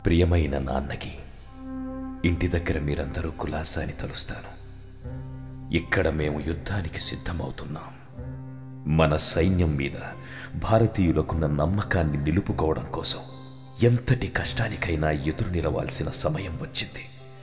ప్రియమైన నాన్నకి ఇంటి దగ్గర మీరందరూ కులాసా అని తలుస్తాను ఇక్కడ మేము యుద్ధానికి సిద్ధమవుతున్నాం మన సైన్యం మీద భారతీయులకున్న నమ్మకాన్ని నిలుపుకోవడం కోసం ఎంతటి కష్టానికైనా ఎదురు నిలవాల్సిన సమయం వచ్చింది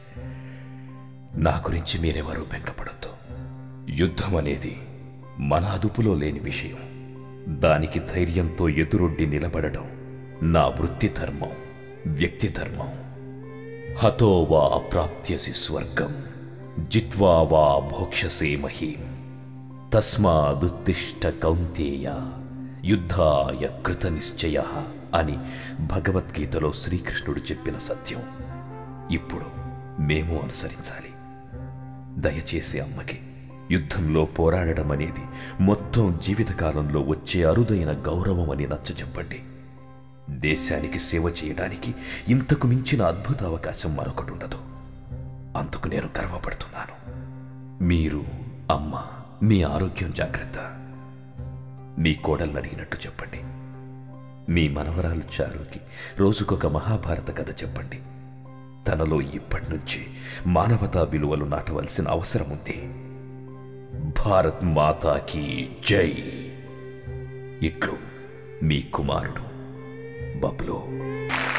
నా గురించి మీరెవరూ బెంగపడద్దు యుద్ధం అనేది మన అదుపులో లేని విషయం దానికి ధైర్యంతో ఎదురొడ్డి నిలబడటం నా వృత్తి ధర్మం వ్యక్తి ధర్మం హతో వా అప్రాప్త్యసి స్వర్గం జిత్వా వా భోక్షసే మహీం తస్మాదుత్తిష్ట కౌంతేయ యుద్ధాయ కృత నిశ్చయ అని భగవద్గీతలో శ్రీకృష్ణుడు చెప్పిన సత్యం ఇప్పుడు మేము అనుసరించాలి దయచేసి అమ్మకి యుద్ధంలో పోరాడడం అనేది మొత్తం జీవితకాలంలో వచ్చే అరుదైన గౌరవం అని నచ్చ చెప్పండి దేశానికి సేవ చేయడానికి ఇంతకు మించిన అద్భుత అవకాశం మరొకటి ఉండదు అందుకు నేను గర్వపడుతున్నాను మీరు అమ్మ మీ ఆరోగ్యం జాగ్రత్త మీ కోడల్ని అడిగినట్టు చెప్పండి మీ మనవరాలు చారుకి రోజుకొక మహాభారత కథ చెప్పండి తనలో ఇప్పటి నుంచి మానవతా విలువలు నాటవలసిన అవసరం ఉంది భారత్ మాతాకి జై ఇట్లు మీ కుమారుడు బబ్లు